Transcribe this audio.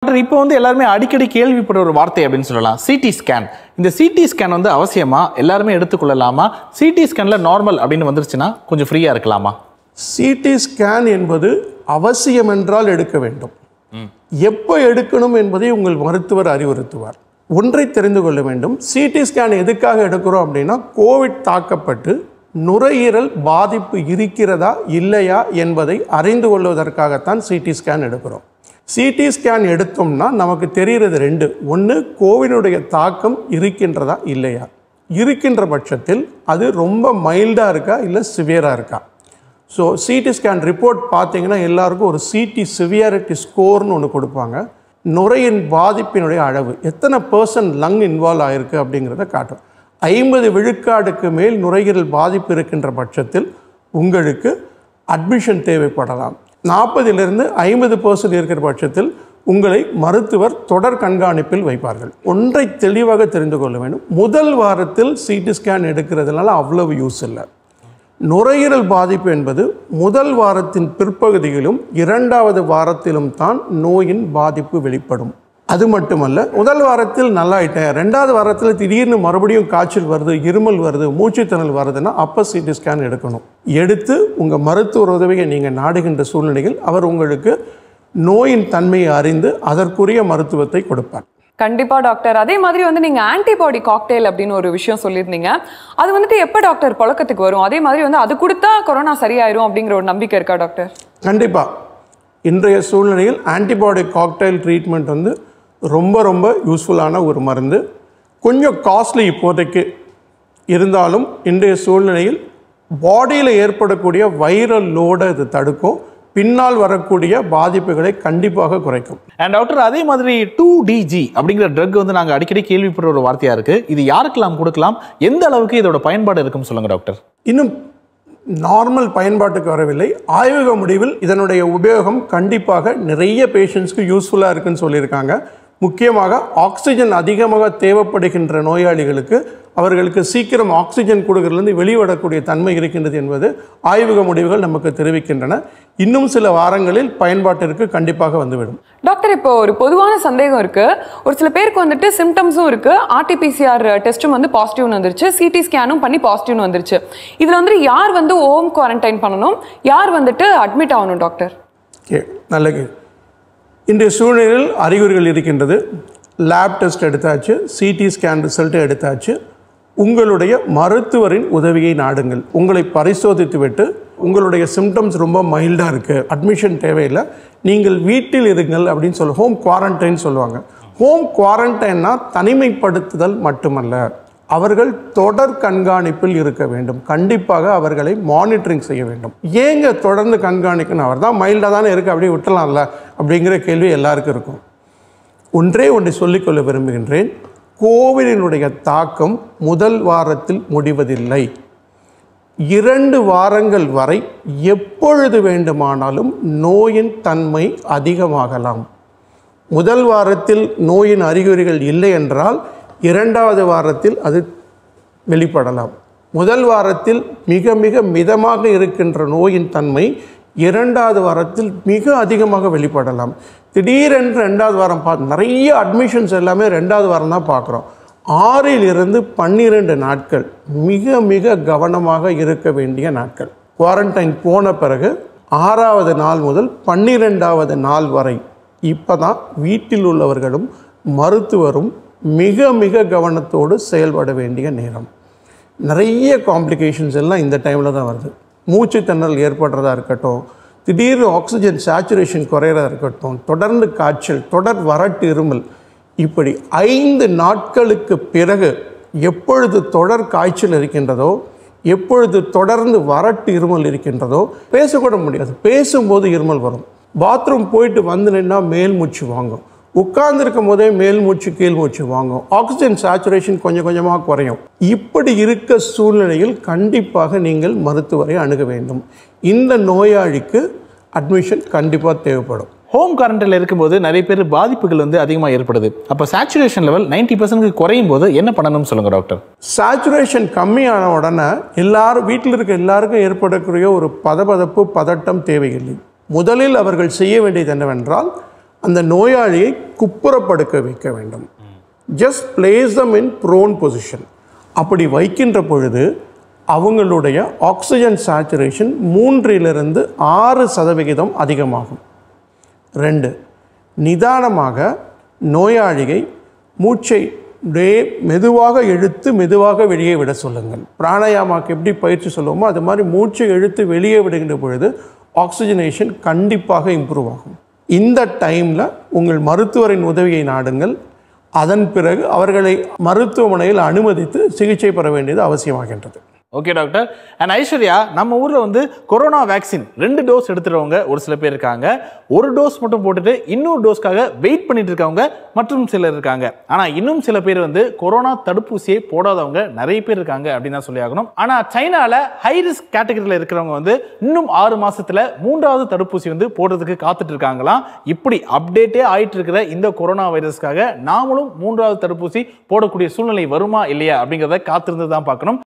doctor இப்போ வந்து எல்லாருமே அடிக்கடி கேள்விப்படுற ஒரு வார்த்தை அப்படின்னு சொல்லலாம் சிடி ஸ்கேன் இந்த சிடி ஸ்கேன் வந்து அவசியமா எல்லாருமே எடுத்துக்கொள்ளலாமா சிடி ஸ்கேன்ல நார்மல் அப்படின்னு வந்துருச்சுன்னா கொஞ்சம் ஃப்ரீயா இருக்கலாமா சிடி ஸ்கேன் என்பது அவசியம் என்றால் எடுக்க வேண்டும் எப்போ எடுக்கணும் என்பதை உங்கள் மருத்துவர் அறிவுறுத்துவார் ஒன்றை தெரிந்து கொள்ள வேண்டும் சிடி ஸ்கேன் எதுக்காக எடுக்கிறோம் அப்படின்னா கோவிட் தாக்கப்பட்டு நுரையீரல் பாதிப்பு இருக்கிறதா இல்லையா என்பதை அறிந்து கொள்வதற்காகத்தான் சிடி ஸ்கேன் எடுக்கிறோம் சிடி ஸ்கேன் எடுத்தோம்னா நமக்கு தெரிகிறது ரெண்டு ஒன்று கோவினுடைய தாக்கம் இருக்கின்றதா இல்லையா இருக்கின்ற பட்சத்தில் அது ரொம்ப மைல்டாக இருக்கா இல்லை சிவியராக இருக்கா ஸோ சிடி ஸ்கேன் ரிப்போர்ட் பார்த்தீங்கன்னா எல்லாருக்கும் ஒரு சிடி சிவியாரிட்டி ஸ்கோர்னு ஒன்று கொடுப்பாங்க நுரையின் பாதிப்பினுடைய அளவு எத்தனை பர்சன்ட் லங் இன்வால்வ் ஆயிருக்கு அப்படிங்கிறத காட்டும் ஐம்பது விழுக்காடுக்கு மேல் நுரையீரல் பாதிப்பு இருக்கின்ற பட்சத்தில் உங்களுக்கு அட்மிஷன் தேவைப்படலாம் நாற்பதிலிருந்து ஐம்பது பர்சன்ட் இருக்கிற பட்சத்தில் உங்களை மருத்துவர் தொடர் கண்காணிப்பில் வைப்பார்கள் ஒன்றை தெளிவாக தெரிந்து கொள்ள வேண்டும் முதல் வாரத்தில் சிடி ஸ்கேன் எடுக்கிறதுனால அவ்வளவு யூஸ் இல்லை நுரையீரல் பாதிப்பு என்பது முதல் வாரத்தின் பிற்பகுதியிலும் இரண்டாவது வாரத்திலும் தான் நோயின் பாதிப்பு வெளிப்படும் அது மட்டுமல்ல முதல் வாரத்தில் நல்லாயிட்டேன் ரெண்டாவது வாரத்தில் திடீர்னு மறுபடியும் காய்ச்சல் வருது இருமல் வருது மூச்சுத்திணறல் வருதுன்னா அப்போ சிடி ஸ்கேன் எடுக்கணும் எடுத்து உங்கள் மருத்துவர் உதவியை நீங்கள் நாடுகின்ற சூழ்நிலையில் அவர் உங்களுக்கு நோயின் தன்மையை அறிந்து அதற்குரிய மருத்துவத்தை கொடுப்பார் கண்டிப்பா டாக்டர் அதே மாதிரி வந்து நீங்க ஆன்டிபாடி காக்டெயில் அப்படின்னு ஒரு விஷயம் சொல்லியிருந்தீங்க அது வந்துட்டு எப்போ டாக்டர் புழக்கத்துக்கு வரும் அதே மாதிரி வந்து அது கொடுத்தா கொரோனா சரியாயிரும் அப்படிங்கிற ஒரு நம்பிக்கை இருக்கா டாக்டர் கண்டிப்பாக இன்றைய சூழ்நிலையில் ஆன்டிபாடி காக்டைல் ட்ரீட்மெண்ட் வந்து ரொம்ப ரொம்ப யூஸ்ஃபுல்லான ஒரு மருந்து கொஞ்சம் காஸ்ட்லி இப்போதைக்கு இருந்தாலும் இன்றைய சூழ்நிலையில் பாடியில் ஏற்படக்கூடிய வைரல் லோடை இது தடுக்கும் பின்னால் வரக்கூடிய பாதிப்புகளை கண்டிப்பாக குறைக்கும் அண்ட் டாக்டர் அதே மாதிரி டூ டிஜி அப்படிங்கிற ட்ரக் வந்து நாங்கள் அடிக்கடி கேள்விப்படுற ஒரு வார்த்தையா இருக்கு இது யாருக்கெல்லாம் கொடுக்கலாம் எந்த அளவுக்கு இதோட பயன்பாடு இருக்குன்னு சொல்லுங்க டாக்டர் இன்னும் நார்மல் பயன்பாட்டுக்கு வரவில்லை ஆய்வக முடிவில் இதனுடைய உபயோகம் கண்டிப்பாக நிறைய பேஷண்ட்ஸ்க்கு யூஸ்ஃபுல்லாக இருக்குன்னு சொல்லியிருக்காங்க முக்கியமாக ஆக்சிஜன் அதிகமாக தேவைப்படுகின்ற நோயாளிகளுக்கு அவர்களுக்கு சீக்கிரம் ஆக்சிஜன் கொடுக்கறதுலேருந்து வெளிவரக்கூடிய தன்மை இருக்கின்றது என்பது ஆய்வக முடிவுகள் நமக்கு தெரிவிக்கின்றன இன்னும் சில வாரங்களில் பயன்பாட்டிற்கு கண்டிப்பாக வந்துவிடும் டாக்டர் இப்போ ஒரு பொதுவான சந்தேகம் இருக்கு ஒரு சில பேருக்கு வந்துட்டு சிம்டம்ஸும் இருக்கு ஆர்டிபிசிஆர் டெஸ்ட்டும் வந்து பாசிட்டிவ்னு வந்துருச்சு சிடி ஸ்கேனும் பண்ணி பாசிட்டிவ்னு வந்துருச்சு இதுல வந்துட்டு யார் வந்து ஹோம் குவாரண்டைன் பண்ணணும் யார் வந்துட்டு அட்மிட் ஆகணும் டாக்டர் ஓகே நல்ல கேள்வி இன்றைய சூழ்நிலையில் அறிகுறிகள் இருக்கின்றது லேப் டெஸ்ட் எடுத்தாச்சு சிடி ஸ்கேன் ரிசல்ட் எடுத்தாச்சு உங்களுடைய மருத்துவரின் உதவியை நாடுங்கள் உங்களை பரிசோதித்துவிட்டு உங்களுடைய சிம்டம்ஸ் ரொம்ப மைல்டாக இருக்குது அட்மிஷன் தேவையில்லை நீங்கள் வீட்டில் இருங்கள் அப்படின்னு சொல்ல ஹோம் குவாரண்டைன் சொல்லுவாங்க ஹோம் குவாரண்டைன்னா தனிமைப்படுத்துதல் மட்டுமல்ல அவர்கள் தொடர் கண்காணிப்பில் இருக்க வேண்டும் கண்டிப்பாக அவர்களை மானிட்டரிங் செய்ய வேண்டும் ஏங்க தொடர்ந்து கண்காணிக்கணும் அவர் தான் மைல்டாக தானே இருக்குது அப்படியே விட்டுலாம்ல அப்படிங்கிற கேள்வி எல்லாருக்கும் இருக்கும் ஒன்றே ஒன்றை சொல்லிக்கொள்ள விரும்புகின்றேன் கோவிலினுடைய தாக்கம் முதல் வாரத்தில் முடிவதில்லை இரண்டு வாரங்கள் வரை எப்பொழுது வேண்டுமானாலும் நோயின் தன்மை அதிகமாகலாம் முதல் வாரத்தில் நோயின் அறிகுறிகள் இல்லை என்றால் இரண்டாவது வாரத்தில் அது வெளிப்படலாம் முதல் வாரத்தில் மிக மிக மிதமாக இருக்கின்ற நோயின் தன்மை இரண்டாவது வாரத்தில் மிக அதிகமாக வெளிப்படலாம் திடீரென்று ரெண்டாவது வாரம் பார்த்து நிறைய அட்மிஷன்ஸ் எல்லாமே ரெண்டாவது வாரம் தான் பார்க்குறோம் ஆறில் இருந்து பன்னிரெண்டு நாட்கள் மிக மிக கவனமாக இருக்க வேண்டிய நாட்கள் குவாரண்டைன் போன பிறகு ஆறாவது நாள் முதல் பன்னிரெண்டாவது நாள் வரை இப்போ தான் வீட்டில் உள்ளவர்களும் மருத்துவரும் மிக மிக கவனத்தோடு செயல்பட வேண்டிய நேரம் நிறைய காம்ப்ளிகேஷன்ஸ் எல்லாம் இந்த டைமில் தான் வருது மூச்சு திணறல் ஏற்படுறதா இருக்கட்டும் திடீர்னு ஆக்சிஜன் சேச்சுரேஷன் குறையிறதா இருக்கட்டும் தொடர்ந்து காய்ச்சல் தொடர் வறட்டு இருமல் இப்படி ஐந்து நாட்களுக்கு பிறகு எப்பொழுது தொடர் காய்ச்சல் இருக்கின்றதோ எப்பொழுது தொடர்ந்து வறட்டு இருமல் இருக்கின்றதோ பேசக்கூட முடியாது பேசும்போது இருமல் வரும் பாத்ரூம் போயிட்டு வந்து நின்னா மேல் மூச்சு வாங்கும் உட்கார்ந்துருக்கும் போதே மேல் மூச்சு கீழ் மூச்சு வாங்கும் ஆக்சிஜன் சேச்சுரேஷன் கொஞ்சம் கொஞ்சமாக குறையும் இப்படி இருக்க சூழ்நிலையில் கண்டிப்பாக நீங்கள் மருத்துவரை அணுக வேண்டும் இந்த நோயாளிக்கு அட்மிஷன் கண்டிப்பாக தேவைப்படும் ஹோம் குவாரண்டைனில் இருக்கும்போது நிறைய பேர் பாதிப்புகள் வந்து அதிகமாக ஏற்படுது அப்போ சேச்சுரேஷன் லெவல் நைன்டி பர்சன்ட் குறையும் போது என்ன பண்ணணும்னு சொல்லுங்க டாக்டர் சேச்சுரேஷன் கம்மியான உடனே எல்லாரும் வீட்டில் இருக்க எல்லாருக்கும் ஏற்படக்கூடிய ஒரு பதபதப்பு பதட்டம் தேவையில்லை முதலில் அவர்கள் செய்ய வேண்டியது என்னவென்றால் அந்த நோயாளியை குப்புறப்படுக்க வைக்க வேண்டும் just place them in prone position அப்படி வைக்கின்ற பொழுது அவங்களுடைய ஆக்சிஜன் சேச்சுரேஷன் மூன்றிலிருந்து ஆறு சதவிகிதம் அதிகமாகும் ரெண்டு நிதானமாக நோயாளியை மூச்சை அப்படியே மெதுவாக இழுத்து மெதுவாக வெளியே விட சொல்லுங்கள் பிராணாயாமாக்கு எப்படி பயிற்சி சொல்லுவோமோ அது மாதிரி மூச்சை இழுத்து வெளியே விடுகின்ற பொழுது ஆக்சிஜனேஷன் கண்டிப்பாக இம்ப்ரூவ் ஆகும் இந்த டைமில் உங்கள் மருத்துவரின் உதவியை நாடுங்கள் அதன் பிறகு அவர்களை மருத்துவமனையில் அனுமதித்து சிகிச்சை பெற வேண்டியது அவசியமாகின்றது ஓகே டாக்டர் அண்ட் ஐஸ்வர்யா நம்ம ஊர்ல வந்து கொரோனா வேக்சின் ரெண்டு டோஸ் எடுத்துறவங்க ஒரு சில பேர் இருக்காங்க ஒரு டோஸ் மட்டும் போட்டுட்டு இன்னொரு டோஸ்க்காக வெயிட் பண்ணிட்டு இருக்கவங்க மற்றும் சிலர் இருக்காங்க ஆனா இன்னும் சில பேர் வந்து கொரோனா தடுப்பூசியை போடாதவங்க நிறைய பேர் இருக்காங்க அப்படின்னு தான் சொல்லி ஆகணும் ஆனா சைனால ஹை ரிஸ்க் கேட்டகரியில் இருக்கிறவங்க வந்து இன்னும் ஆறு மாசத்துல மூன்றாவது தடுப்பூசி வந்து போடுறதுக்கு காத்துட்டு இருக்காங்களாம் இப்படி அப்டேட்டே ஆயிட்டு இருக்கிற இந்த கொரோனா வைரஸ்க்காக நாமளும் மூன்றாவது தடுப்பூசி போடக்கூடிய சூழ்நிலை வருமா இல்லையா அப்படிங்கிறத காத்திருந்து தான் பார்க்கணும்